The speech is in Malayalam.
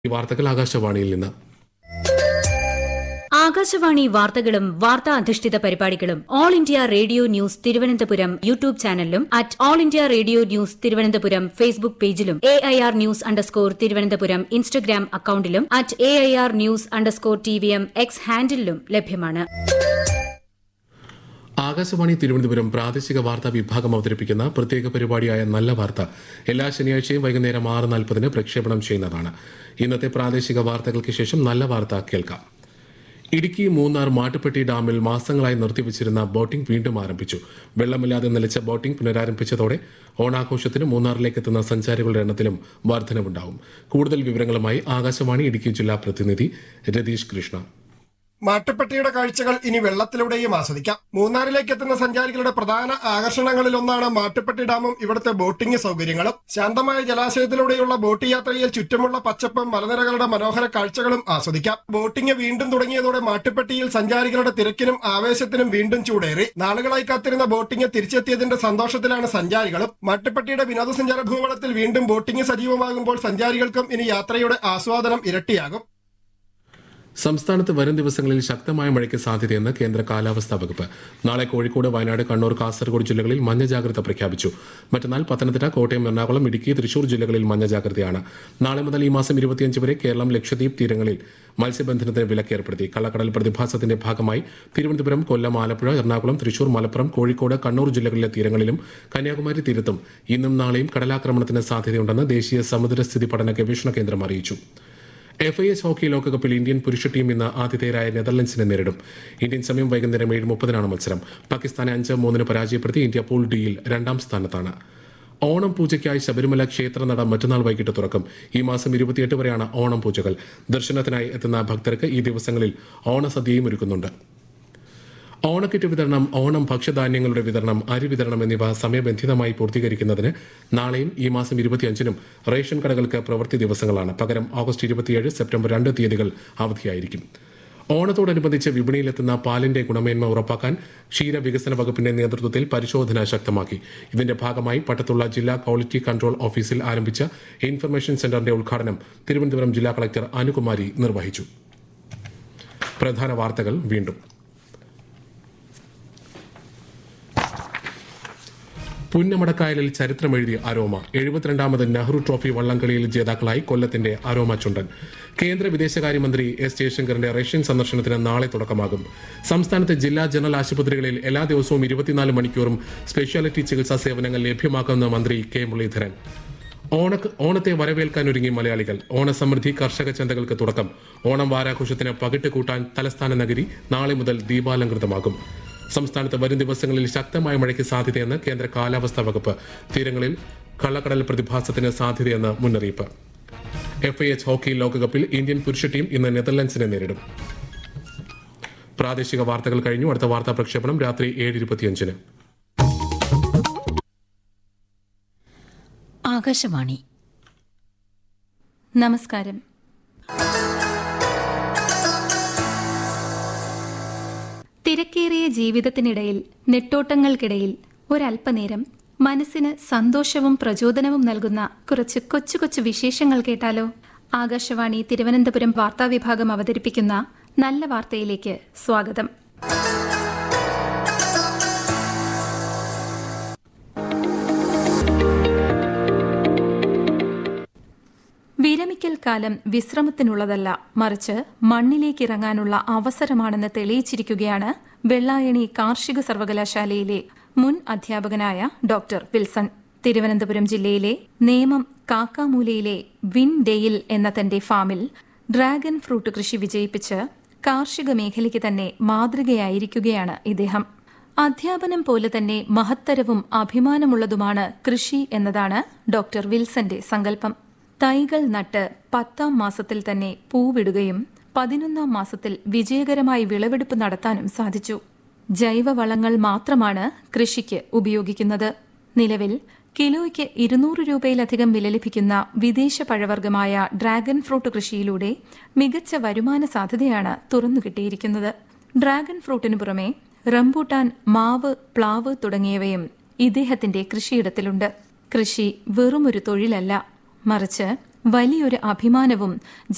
ഈ വാർത്തകൾ ആകാശവാണിയിൽ നിന്ന് ആകാശവാണി വാർത്തകളും വാർത്താ അധിഷ്ഠിത പരിപാടികളും all India radio news Thiruvananthapuram YouTube ചാനലിലും at all India radio news Thiruvananthapuram Facebook പേജിലും A I R news underscore Thiruvananthapuram Instagram അക്കൌണ്ടിലും at A I R news underscore T V M X ഹാൻഡിലും ലഭ്യമാണ് ആകാശവാണി തിരുവനന്തപുരം പ്രാദേശിക വാർത്താ വിഭാഗം അവതരിപ്പിക്കുന്ന പ്രത്യേക പരിപാടിയായ നല്ല വാർത്ത എല്ലാ ശനിയാഴ്ചയും വൈകുന്നേരം ആറ് നാൽപ്പതിന് പ്രക്ഷേപണം ചെയ്യുന്നതാണ് ഇന്നത്തെ പ്രാദേശിക വാർത്തകൾക്ക് ശേഷം നല്ല വാർത്ത കേൾക്കാം ഇടുക്കി മൂന്നാർ മാട്ടുപ്പെട്ടി ഡാമിൽ മാസങ്ങളായി നിർത്തിവച്ചിരുന്ന ബോട്ടിംഗ് വീണ്ടും ആരംഭിച്ചു വെള്ളമില്ലാതെ നിലച്ച ബോട്ടിംഗ് പുനരാരംഭിച്ചതോടെ ഓണാഘോഷത്തിന് മൂന്നാറിലേക്ക് എത്തുന്ന സഞ്ചാരികളുടെ എണ്ണത്തിലും വർധനവുണ്ടാവും കൂടുതൽ വിവരങ്ങളുമായി ആകാശവാണി ഇടുക്കി ജില്ലാ പ്രതിനിധി രതീഷ് കൃഷ്ണ മാട്ടുപ്പെട്ടിയുടെ കാഴ്ചകൾ ഇനി വെള്ളത്തിലൂടെയും ആസ്വദിക്കാം മൂന്നാറിലേക്ക് എത്തുന്ന സഞ്ചാരികളുടെ പ്രധാന ആകർഷണങ്ങളിൽ ഒന്നാണ് മാട്ടുപ്പെട്ടി ഡാമും ഇവിടുത്തെ ബോട്ടിംഗ് സൗകര്യങ്ങളും ശാന്തമായ ജലാശയത്തിലൂടെയുള്ള ബോട്ട് യാത്രയിൽ ചുറ്റുമുള്ള പച്ചപ്പും മലനിരകളുടെ മനോഹര കാഴ്ചകളും ആസ്വദിക്കാം ബോട്ടിംഗ് വീണ്ടും തുടങ്ങിയതോടെ മാട്ടുപ്പെട്ടിയിൽ സഞ്ചാരികളുടെ തിരക്കിനും ആവേശത്തിനും വീണ്ടും ചൂടേറി നാളുകളായി കാത്തിരുന്ന ബോട്ടിംഗ് തിരിച്ചെത്തിയതിന്റെ സന്തോഷത്തിലാണ് സഞ്ചാരികളും മാട്ടുപ്പെട്ടിയുടെ വിനോദസഞ്ചാര ഭൂപടത്തിൽ വീണ്ടും ബോട്ടിംഗ് സജീവമാകുമ്പോൾ സഞ്ചാരികൾക്കും ഇനി യാത്രയുടെ ആസ്വാദനം ഇരട്ടിയാകും സംസ്ഥാനത്ത് വരും ദിവസങ്ങളിൽ ശക്തമായ മഴയ്ക്ക് സാധ്യതയെന്ന് കേന്ദ്ര കാലാവസ്ഥാ വകുപ്പ് നാളെ കോഴിക്കോട് വയനാട് കണ്ണൂർ കാസർഗോഡ് ജില്ലകളിൽ മഞ്ഞ ജാഗ്രത പ്രഖ്യാപിച്ചു മറ്റന്നാൾ പത്തനംതിട്ട കോട്ടയം എറണാകുളം ഇടുക്കി തൃശൂർ ജില്ലകളിൽ മഞ്ഞ ജാഗ്രതയാണ് നാളെ മുതൽ ഈ മാസം ഇരുപത്തിയഞ്ച് വരെ കേരളം ലക്ഷദ്വീപ് തീരങ്ങളിൽ മത്സ്യബന്ധനത്തിന് വിലക്ക് ഏർപ്പെടുത്തി കള്ളക്കടൽ പ്രതിഭാസത്തിന്റെ ഭാഗമായി തിരുവനന്തപുരം കൊല്ലം ആലപ്പുഴ എറണാകുളം തൃശൂർ മലപ്പുറം കോഴിക്കോട് കണ്ണൂർ ജില്ലകളിലെ തീരങ്ങളിലും കന്യാകുമാരി തീരത്തും ഇന്നും നാളെയും കടലാക്രമണത്തിന് സാധ്യതയുണ്ടെന്ന് ദേശീയ സമുദ്രസ്ഥിതി പഠന ഗവേഷണ കേന്ദ്രം അറിയിച്ചു എഫ് ഐ എസ് ഹോക്കി ലോകകപ്പിൽ ഇന്ത്യൻ പുരുഷ ടീം ഇന്ന് ആതിഥേയരായ നെതർലൻഡ്സിനെ നേരിടും ഇന്ത്യൻ സമയം വൈകുന്നേരം ഏഴ് മുപ്പതിനാണ് മത്സരം പാകിസ്ഥാനെ അഞ്ച് മൂന്നിന് പരാജയപ്പെടുത്തി ഇന്ത്യ പൂൾ ഡിയിൽ രണ്ടാം സ്ഥാനത്താണ് ഓണം പൂജയ്ക്കായി ശബരിമല ക്ഷേത്രനട മറ്റന്നാൾ വൈകിട്ട് തുറക്കും ഈ മാസം ഇരുപത്തിയെട്ട് വരെയാണ് ഓണം പൂജകൾ ദർശനത്തിനായി എത്തുന്ന ഭക്തർക്ക് ഈ ദിവസങ്ങളിൽ ഓണസദ്യയും ഒരുക്കുന്നുണ്ട് ഓണക്കിറ്റ് വിതരണം ഓണം ഭക്ഷ്യധാന്യങ്ങളുടെ വിതരണം അരി വിതരണം എന്നിവ സമയബന്ധിതമായി പൂർത്തീകരിക്കുന്നതിന് നാളെയും ഈ മാസം ഇരുപത്തിയഞ്ചിനും റേഷൻ കടകൾക്ക് പ്രവൃത്തി ദിവസങ്ങളാണ് പകരം ഓഗസ്റ്റ് ഇരുപത്തിയേഴ് സെപ്റ്റംബർ രണ്ട് തീയതികൾ അവധിയായിരിക്കും ഓണത്തോടനുബന്ധിച്ച് വിപണിയിലെത്തുന്ന പാലിന്റെ ഗുണമേന്മ ഉറപ്പാക്കാൻ ക്ഷീര വികസന വകുപ്പിന്റെ നേതൃത്വത്തിൽ പരിശോധന ശക്തമാക്കി ഇതിന്റെ ഭാഗമായി പട്ടത്തുള്ള ജില്ലാ ക്വാളിറ്റി കൺട്രോൾ ഓഫീസിൽ ആരംഭിച്ച ഇൻഫർമേഷൻ സെന്ററിന്റെ ഉദ്ഘാടനം തിരുവനന്തപുരം ജില്ലാ കളക്ടർ അനുകുമാരി നിർവഹിച്ചു പ്രധാന വാർത്തകൾ വീണ്ടും പുന്നമടക്കായലിൽ ചരിത്രമെഴുതിയ അരോമ എഴുപത്തിരണ്ടാമത് നെഹ്റു ട്രോഫി വള്ളംകളിയിൽ ജേതാക്കളായി കൊല്ലത്തിന്റെ അരോമ ചുണ്ടൻ കേന്ദ്ര വിദേശകാര്യമന്ത്രി എസ് ജയശങ്കറിന്റെ റഷ്യൻ സന്ദർശനത്തിന് നാളെ തുടക്കമാകും സംസ്ഥാനത്തെ ജില്ലാ ജനറൽ ആശുപത്രികളിൽ എല്ലാ ദിവസവും ഇരുപത്തിനാല് മണിക്കൂറും സ്പെഷ്യാലിറ്റി ചികിത്സാ സേവനങ്ങൾ ലഭ്യമാക്കുമെന്ന് മന്ത്രി കെ മുരളീധരൻ ഓണ ഓണത്തെ വരവേൽക്കാൻ ഒരുങ്ങി മലയാളികൾ ഓണസമൃദ്ധി കർഷക ചന്തകൾക്ക് തുടക്കം ഓണം വാരാഘോഷത്തിന് പകിട്ട് കൂട്ടാൻ തലസ്ഥാന നഗരി നാളെ മുതൽ ദീപാലങ്കൃതമാകും സംസ്ഥാനത്ത് വരും ദിവസങ്ങളിൽ ശക്തമായ മഴയ്ക്ക് സാധ്യതയെന്ന് കേന്ദ്ര കാലാവസ്ഥാ വകുപ്പ് തീരങ്ങളിൽ കള്ളക്കടൽ പ്രതിഭാസത്തിന് സാധ്യതയെന്ന് മുന്നറിയിപ്പ് എഫ് ഐ എച്ച് ഹോക്കി ലോകകപ്പിൽ ഇന്ത്യൻ പുരുഷ ടീം ഇന്ന് നെതർലൻഡ്സിനെ നേരിടും പ്രാദേശിക വാർത്തകൾ കഴിഞ്ഞു അടുത്ത വാർത്താ പ്രക്ഷേപണം രാത്രി ഏഴ് ഇരുപത്തിയഞ്ചിന് ആകാശവാണി നമസ്കാരം തിരക്കേറിയ ജീവിതത്തിനിടയിൽ നെട്ടോട്ടങ്ങൾക്കിടയിൽ ഒരല്പനേരം മനസ്സിന് സന്തോഷവും പ്രചോദനവും നൽകുന്ന കുറച്ച് കൊച്ചു കൊച്ചു വിശേഷങ്ങൾ കേട്ടാലോ ആകാശവാണി തിരുവനന്തപുരം വാർത്താവിഭാഗം അവതരിപ്പിക്കുന്ന നല്ല വാർത്തയിലേക്ക് സ്വാഗതം വിരമിക്കൽ കാലം വിശ്രമത്തിനുള്ളതല്ല മറിച്ച് മണ്ണിലേക്കിറങ്ങാനുള്ള അവസരമാണെന്ന് തെളിയിച്ചിരിക്കുകയാണ് വെള്ളായണി കാർഷിക സർവകലാശാലയിലെ മുൻ അധ്യാപകനായ ഡോക്ടർ വിൽസൺ തിരുവനന്തപുരം ജില്ലയിലെ നേമം കാക്കാമൂലയിലെ വിൻ ഡെയിൽ എന്ന തന്റെ ഫാമിൽ ഡ്രാഗൺ ഫ്രൂട്ട് കൃഷി വിജയിപ്പിച്ച് കാർഷിക മേഖലയ്ക്ക് തന്നെ മാതൃകയായിരിക്കുകയാണ് ഇദ്ദേഹം അധ്യാപനം പോലെ തന്നെ മഹത്തരവും അഭിമാനമുള്ളതുമാണ് കൃഷി എന്നതാണ് ഡോക്ടർ വിൽസന്റെ സങ്കല്പം തൈകൾ നട്ട് പത്താം മാസത്തിൽ തന്നെ പൂവിടുകയും പതിനൊന്നാം മാസത്തിൽ വിജയകരമായി വിളവെടുപ്പ് നടത്താനും സാധിച്ചു ജൈവവളങ്ങൾ മാത്രമാണ് കൃഷിക്ക് ഉപയോഗിക്കുന്നത് നിലവിൽ കിലോയ്ക്ക് ഇരുന്നൂറ് രൂപയിലധികം വില ലഭിക്കുന്ന വിദേശ പഴവർഗ്ഗമായ ഡ്രാഗൺ ഫ്രൂട്ട് കൃഷിയിലൂടെ മികച്ച വരുമാന സാധ്യതയാണ് തുറന്നുകിട്ടിയിരിക്കുന്നത് ഡ്രാഗൺ ഫ്രൂട്ടിനു പുറമെ റംബൂട്ടാൻ മാവ് പ്ലാവ് തുടങ്ങിയവയും ഇദ്ദേഹത്തിന്റെ കൃഷിയിടത്തിലുണ്ട് കൃഷി വെറുമൊരു തൊഴിലല്ല മറിച്ച് വലിയൊരു അഭിമാനവും